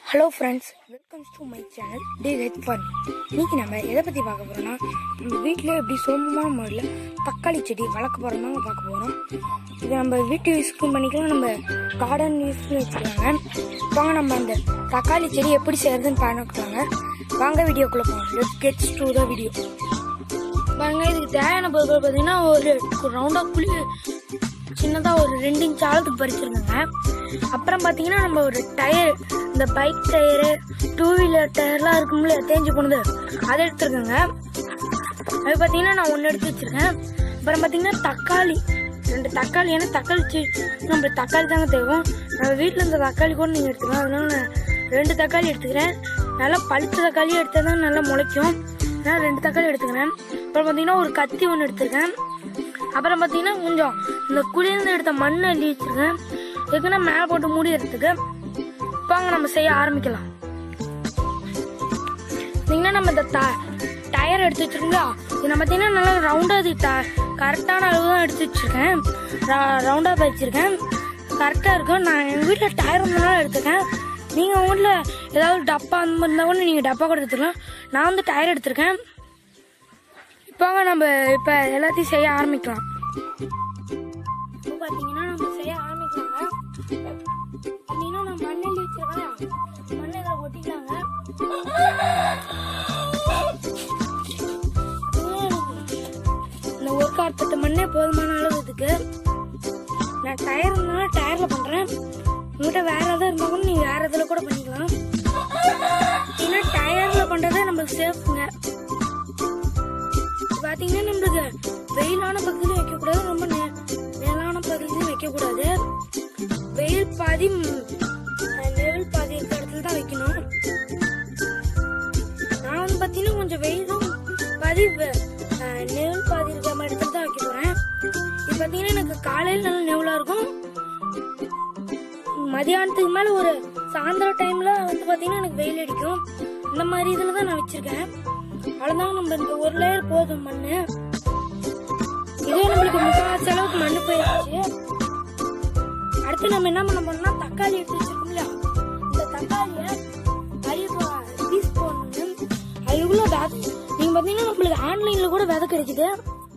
hello friends welcomes to my channel D head fun இன்னைக்கு நம்ம எதை பற்றி பார்க்க போகிறோம்னா நம்ம வீட்டில் எப்படி சுலபமான முறையில் தக்காளி செடி வளர்க்க போகிறோம் தாங்க பார்க்க போகிறோம் இது நம்ம வீட்டு யூஸ்க்கும் பண்ணிக்கலாம் நம்ம கார்டன் யூஸ்க்கும் வச்சுக்கலாங்க வாங்க நம்ம அந்த தக்காளி செடி எப்படி செய்யறதுன்னு பார்க்கலாங்க வாங்க வீடியோக்குள்ளே போகலாம் let's gets to the video பாருங்க இதுக்கு தேவையான பொருட்கள் பார்த்தீங்கன்னா ஒரு ரவுண்டாக குழி சின்னதாக ஒரு ரெண்டு இன்ச் ஆழத்துக்கு பறிச்சிருந்தேங்க அப்புறம் பார்த்தீங்கன்னா நம்ம ஒரு டயர் இந்த பைக் டயரு டூ வீலர் டயர்லாம் இருக்கும்ல தேஞ்சு போனது அதை எடுத்துருக்கேங்க அது பார்த்தீங்கன்னா நான் ஒன்று எடுத்து வச்சிருக்கேன் அப்புறம் பார்த்தீங்கன்னா தக்காளி ரெண்டு தக்காளி ஏன்னா தக்காளி செடி நம்ம தக்காளி தாங்க தேவை நம்ம வீட்டில் இருந்த தக்காளி கூட நீங்கள் எடுத்துக்கலாம் அதனால நான் ரெண்டு தக்காளி எடுத்துக்கிறேன் நல்லா பழுத்த தக்காளி எடுத்தால் தான் நல்லா முளைக்கும் அதனால ரெண்டு தக்காளி எடுத்துக்கிறேன் அப்புறம் பார்த்தீங்கன்னா ஒரு கத்தி ஒன்று எடுத்திருக்கேன் அப்புறம் பார்த்தீங்கன்னா கொஞ்சம் இந்த குளிர்ந்து எடுத்த மண் அள்ளி வச்சிருக்கேன் இதுக்குன்னா மேலே போட்டு மூடிடுறதுக்கு வாங்க நம்ம செய்ய ஆரம்பிக்கலாம் பார்த்தீங்கன்னா நம்ம இந்த ட டயர் எடுத்து வச்சிருக்கோங்களா இது நம்ம பார்த்தீங்கன்னா நல்லா ரவுண்டாக இது ட கரெக்டான அளவு தான் எடுத்து வச்சிருக்கேன் ரவுண்டாக வச்சிருக்கேன் கரெக்டாக இருக்கும் நான் எங்கள் வீட்டில் டயர் வந்தனால எடுத்துருக்கேன் நீங்கள் உங்கள் வீட்டில் ஏதாவது டப்பா அந்த மாதிரி இருந்தால் கூட நீங்கள் டப்பா கூட எடுத்துக்கலாம் நான் வந்து டயர் எடுத்திருக்கேன் இப்போங்க நம்ம இப்போ எல்லாத்தையும் செய்ய ஆரம்பிக்கலாம் இப்போ பார்த்தீங்கன்னா நம்ம செய்ய ஆரம்பிக்கலாங்க பார்த்தீங்கன்னா நான் மண்ணெல்லி வச்சிருக்கேன் மண்ணை இதில் ஒட்டிக்கலாங்க இந்த ஒரு கார்பத்து மண்ணே போதுமான அளவு இதுக்கு நான் டயர் இருந்தாலும் டயரில் பண்ணுறேன் உங்கள்கிட்ட வேற எதாவது இருந்தால் கூட நீங்கள் வேற இதில் கூட பண்ணிக்கலாம் ஏன்னா டயரில் பண்ணுறது நம்மளுக்கு சேஃப்ங்க பாத்தீங்கன்னா நம்மளுக்கு வெயிலான பகுதியிலும் வைக்கக்கூடாது ரொம்ப நே- நிழலான பகுதியிலும் வைக்கக்கூடாது வெயில் பாதி ம், அஹ், நிழல் பாதி இருக்க இடத்துல தான் வைக்கணும் நான் வந்து பாத்தீங்கன்னா கொஞ்சம் வெயிலும் பாதி வெ- அஹ், நிழல் பாதி இருக்கிற மாதிரி இடத்துல தான் வைக்க போறேன் இது பாத்தீங்கன்னா எனக்கு காலையில் நல்ல நிழலா இருக்கும் மதியானத்துக்கு மேல ஒரு சாயந்தரம் டைம்ல வந்து பாத்தீங்கன்னா எனக்கு வெயில் அடிக்கும் இந்த மாதிரி இதுல தான் நான் வச்சிருக்கேன் அவ்வளவுதான் நம்ம இந்த ஒரு லேயர் போதும் மண்ணு இதே நம்மளுக்கு முக்கால் அளவுக்கு மண்ணு போயிடுச்சு அடுத்து நம்ம என்ன பண்ண போறோம்னா தக்காளி எடுத்து வச்சிருக்கோம்ல இந்த தக்காளிய அழிவு பீஸ் போடணும் அது இவ்வளோ நீங்க பாத்தீங்கன்னா நம்மளுக்கு ஆன்லைன்ல கூட விதை கிடைக்குது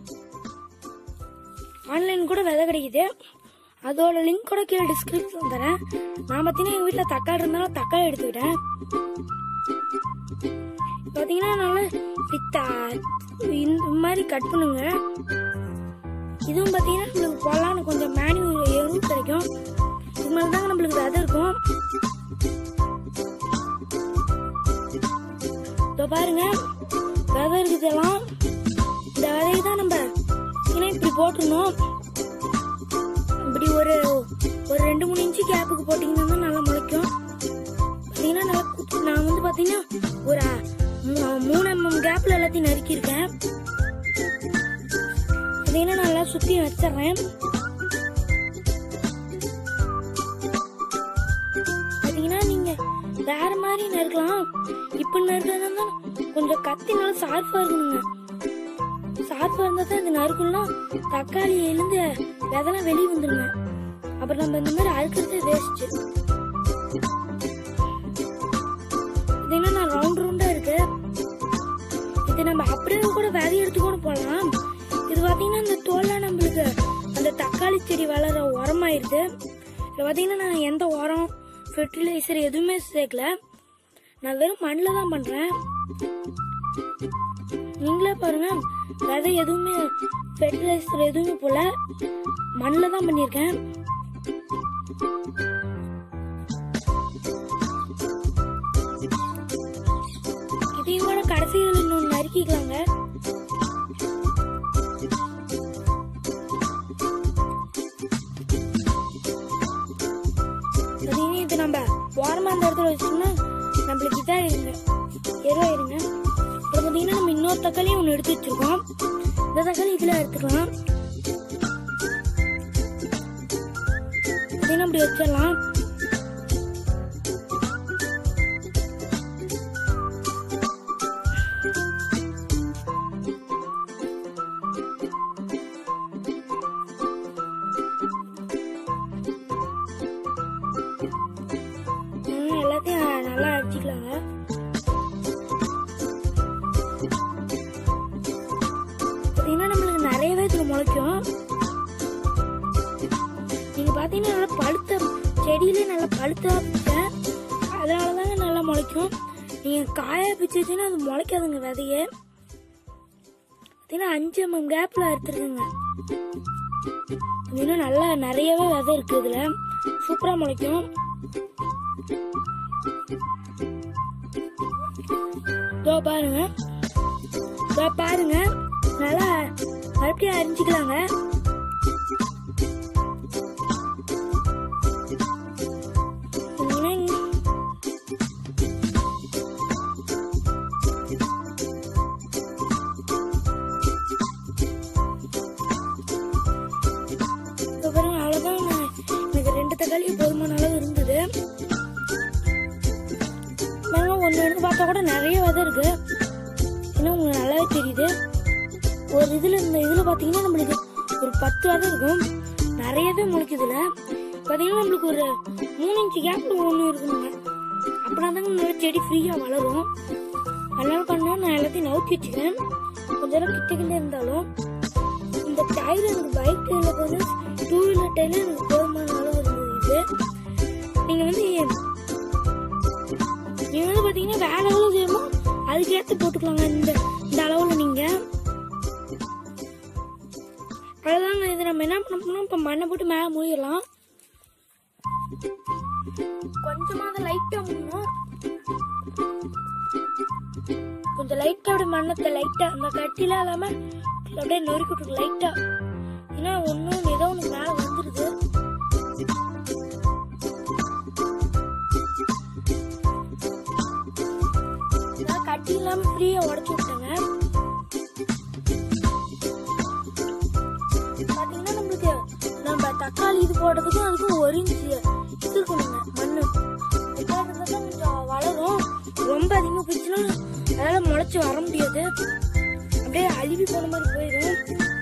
ஆன்லைன் கூட விதை கிடைக்குது அதோட லிங்க் கூட கீழே டிஸ்கிரிப்ஷன் தரேன் நான் பார்த்தீங்கன்னா எங்கள் வீட்டில் தக்காளி இருந்தாலும் தக்காளி எடுத்துக்கிட்டேன் பார்த்தீங்கன்னா நல்லா பித்தா இந்த மாதிரி கட் பண்ணுங்க இதுவும் பார்த்தீங்கன்னா நம்மளுக்கு போடலான்னு கொஞ்சம் மேனுவல் எருவு கிடைக்கும் இது மாதிரி தாங்க நம்மளுக்கு விதை இருக்கும் இதோ பாருங்க விதை இருக்குதெல்லாம் இந்த விதையை தான் நம்ம ஏன்னா இப்படி போட்டுருந்தோம் இப்படி ஒரு ஒரு ரெண்டு மூணு இன்ச்சு கேப்புக்கு போட்டிங்கன்னா தான் நல்லா முளைக்கும் பார்த்தீங்கன்னா நல்லா குத்தி நான் வந்து பார்த்தீங்கன்னா ஒரு மூ- மூணு எம்எம் கேப்ல எல்லாத்தையும் நறுக்கியிருக்கேன் பார்த்தீங்கன்னா நான் நல்லா சுற்றி வச்சிடுறேன் பார்த்தீங்கன்னா நீங்கள் வேற மாதிரி நறுக்கலாம் இப்போ நறுக்கிறதா கொஞ்சம் கத்தி நல்லா ஷார்ப்பாக இருக்கணுங்க ஷார்ப்பாக இருந்தால் தான் இது நறுக்கணும்னா தக்காளி எழுந்து விதெல்லாம் வெளியே வந்துருங்க அப்புறம் நம்ம இந்த மாதிரி அறுக்கிறது வேஸ்ட்டு இது என்ன நான் ரவுண்ட் ரவுண்டா இருக்கு இது நம்ம அப்படியே கூட விதை எடுத்து கூட போடலாம் இது பாத்தீங்கன்னா இந்த தோல்ல நம்மளுக்கு அந்த தக்காளி செடி வளர உரமாயிருது இது பாத்தீங்கன்னா நான் எந்த உரம் ஃபெர்டிலைசர் எதுவுமே சேர்க்கல நான் வெறும் மண்ணில் தான் பண்றேன் நீங்களே பாருங்க விதை எதுவுமே ஃபெர்டிலைசர் எதுவுமே போல மண்ணில் தான் பண்ணியிருக்கேன் இதையும் கூட கடைசியில் இன்னொன்று நறுக்கிக்கலாங்க பார்த்தீங்கன்னா இது நம்ம ஓரமா அந்த இடத்துல வச்சோம்னா நம்மளுக்கு இதாக இருங்க எருவாயிருங்க அப்புறம் பார்த்தீங்கன்னா நம்ம இன்னொரு தக்காளியும் ஒன்று எடுத்து வச்சிருக்கோம் இந்த தக்காளி இதில் எடுத்துக்கலாம் பார்த்தீங்கன்னா அப்படி வச்சிடலாம் ம், எல்லாத்தையும் நல்லா நிறையவே இதுல முளைக்கும் நீங்க பாத்தீங்கன்னா நல்லா பழுத்த செடியிலே நல்லா பழுத்தா பிச்சை அதனாலதாங்க நல்லா முளைக்கும் நீங்க காயா பிச்சு வச்சீங்கன்னா அது முளைக்காதுங்க விதைய பார்த்தீங்கன்னா அஞ்சு எம்எம் கேப்ல எடுத்துருக்குங்க இன்னும் நல்லா நிறையவே விதை இருக்கு இதுல சூப்பரா முளைக்கும் இதோ பாருங்க இதோ பாருங்க நல்லா மறுபடியும் அரிஞ்சிக்கலாங்க இன்னும் அப்புறம் அவ்வளோதான் நான் எனக்கு ரெண்டு தக்காளி போதுமான அளவு இருந்தது நாங்கள் ஒன்று எடுத்து பார்த்தா கூட நிறைய விதை இருக்கு இன்னும் உங்களுக்கு நல்லாவே தெரியுது ஒரு இதில் இந்த இதில் பார்த்தீங்கன்னா நம்மளுக்கு ஒரு பத்து விதை இருக்கும் நிறையவே முளைக்குதுல பார்த்தீங்கன்னா நம்மளுக்கு ஒரு மூணு இன்ச்சு கேப்பில் ஒன்று இருக்கணுங்க அப்படின்னா தாங்க நல்லா செடி ஃப்ரீயாக வளரும் அதனால பண்ணா நான் எல்லாத்தையும் நவுத்தி வச்சுக்கிறேன் கொஞ்ச நேரம் கிட்ட கிட்ட இருந்தாலும் இந்த டயர் எனக்கு பைக் டயர்ல வந்து டூ வீலர் டயர்ல எனக்கு போதுமான அளவு இருந்தது இது நீங்க வந்து நீங்க வந்து பாத்தீங்கன்னா வேற எவ்வளவு செய்யணுமோ அதுக்கேற்ற போட்டுக்கலாங்க இந்த இந்த அளவுல நீங்க அவ்வளவுதாங்க இது நம்ம என்ன பண்ண போறோம் இப்ப மண்ணை போட்டு மேல மூடிடலாம் கொஞ்சமா அதை லைட்டா மூடணும் கொஞ்சம் லைட்டா அப்படியே மண்ணத்தை லைட்டா அந்த கட்டில இல்லாம அப்படியே நொறுக்கி விட்டுருக்கு லைட்டா ஏன்னா ஒன்னும் ஏதோ ஒண்ணு மேல வந்துருது நான் கட்டி இல்லாம ஃப்ரீயா உடச்சு விட்டேங்க பாத்தீங்கன்னா நம்மளுக்கு நம்ம தக்காளி இது போடுறதுக்கும் அதுக்கும் ஒரு இன்ச்சு இது இருக்கணுங்க மண்ணு தக்காளி இருந்தா தான் கொஞ்சம் வளரும் ரொம்ப அதிகமா போயிடுச்சுன்னா அதனால முளைச்சு வர முடியாது அப்படியே அழுவி போன மாதிரி போயிடும்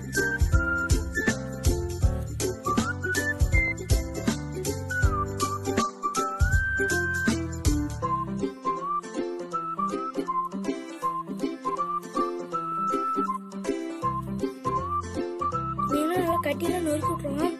நீங்களும் நல்லா கட்டிலாம் நொறுக்கி விட்டுருவோம்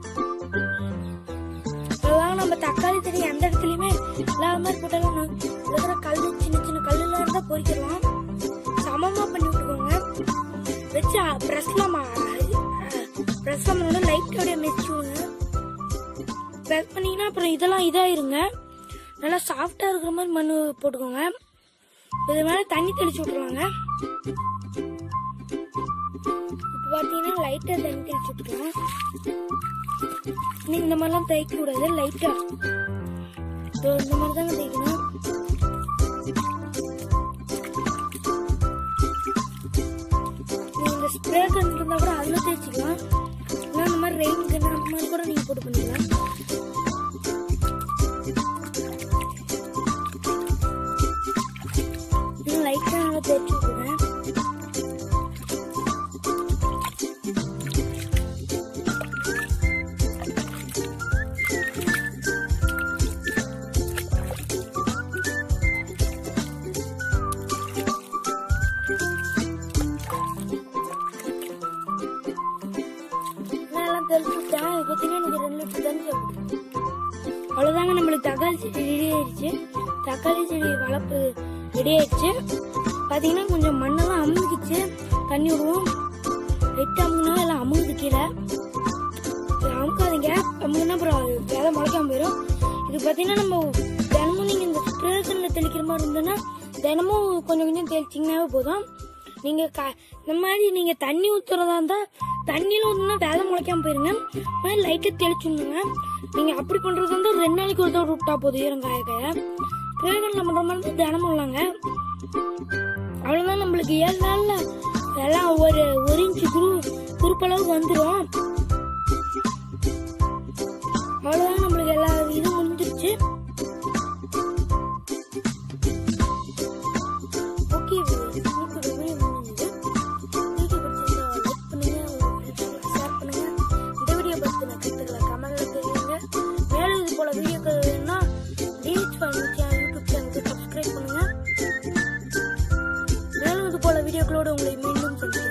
அதான் நம்ம தக்காளி செடி எந்த இடத்துலயுமே இல்லாத மாதிரி போட்டாலும் நொ- இருக்கிற கல் சின்ன சின்ன கல்லுலாம் இருந்தா பொறிக்கலாம் சமமா பண்ணி விட்டுக்கோங்க வச்சு ப்ரெஸ்லாம் ப்ரெஸ் பண்ணோட லைட் அப்படியே மிதிச்சு விடுங்க ப்ரெஸ் பண்ணீங்கன்னா அப்புறம் இதெல்லாம் இதாயிருங்க நல்லா சாஃப்டா இருக்கிற மாதிரி மண்ணு போட்டுக்கோங்க இது மேல தண்ணி தெளிச்சு விட்டுருவாங்க இப்போ பார்த்தீங்கன்னா லைட்டா தண்ணி தெளிச்சு விட்டுக்கலாம் நீ இந்த மாதிரிலாம் தேய்க்க கூடாது லைட்டா இதோ இந்த மாதிரி தாங்க தேய்க்கணும் நீங்க இந்த ஸ்ப்ரே கன் இருந்தா கூட அதுல தேய்ச்சிக்கலாம் இல்லைன்னா இந்த மாதிரி ரெயின் கன் அந்த மாதிரி கூட நீங்க போட்டு பண்ணிக்கலாம் லைட்டா நல்லா தேய்ச்சி விட்டுறேன் நான் எல்லாம் தெளிச்சு விட்டேன் இப்போ பார்த்தீங்கன்னா எனக்கு ரெண்டு லிட்டர் தண்ணி தேவைப்படுது அவ்வளோதாங்க நம்மளுக்கு தக்காளி செடி ரெடி ஆயிடுச்சு தக்காளி செடி வளர்ப்பு ரெடி ஆயிடுச்சு பார்த்தீங்கன்னா கொஞ்சம் மண்ணெல்லாம் அமுங்கிச்சு தண்ணி விடுவோம் லைட்டாக அமுங்கினா எல்லாம் அமுங்குது கீழே இது அமுக்காதீங்க அமுங்குனா அப்புறம் விதை முளைக்காம போயிடும் இது பார்த்தீங்கன்னா நம்ம தினமும் நீங்கள் இந்த ஸ்ப்ரே கண்ணில் தெளிக்கிற மாதிரி இருந்ததுன்னா தினமும் கொஞ்சம் கொஞ்சம் தெளிச்சிங்கனாவே போதும் நீங்க க- இந்த மாதிரி நீங்க தண்ணி ஊத்துறதா இருந்தா தண்ணியில ஊத்துனா விதை முளைக்காம போயிருங்க இந்த மாதிரி லைட்டா தெளிச்சுடுங்க நீங்க அப்படி பண்றது வந்து ரெண்டு நாளைக்கு ஒரு தடவை விட்டா போதும் ஈரம் காய காய பிரயோகன்ல பண்ற மாதிரி இருந்தா தினமும் இல்லைங்க அவ்வளவுதான் நம்மளுக்கு ஏழு நாள்ல எல்லாம் ஒரு ஒரு இன்ச்சு குரு குறுப்பளவுக்கு வந்துடும் அவ்வளவுதான் நம்மளுக்கு எல்லா இதுவும் முடிஞ்சிருச்சு ஓகே இன்னைக்கு வீடியோ முடிஞ்சது வீடியோ பிடிச்சிருந்தா லைக் பண்ணுங்க உங்க ஃப்ரெண்ட்ஸ்க்கு ஷேர் பண்ணுங்க இந்த வீடியோ பத்தின கருத்துக்களை கமெண்ட்ல தெரியுங்க மேலும் இது போல வீடியோக்கள் வேணும்னா டிஹெச் சேனல் யூடியூப் சேனலுக்கு சப்ஸ்கிரைப் பண்ணுங்க மேலும் இது போல வீடியோக்களோடு உங்களை மீண்டும் சந்திக்கிறேன்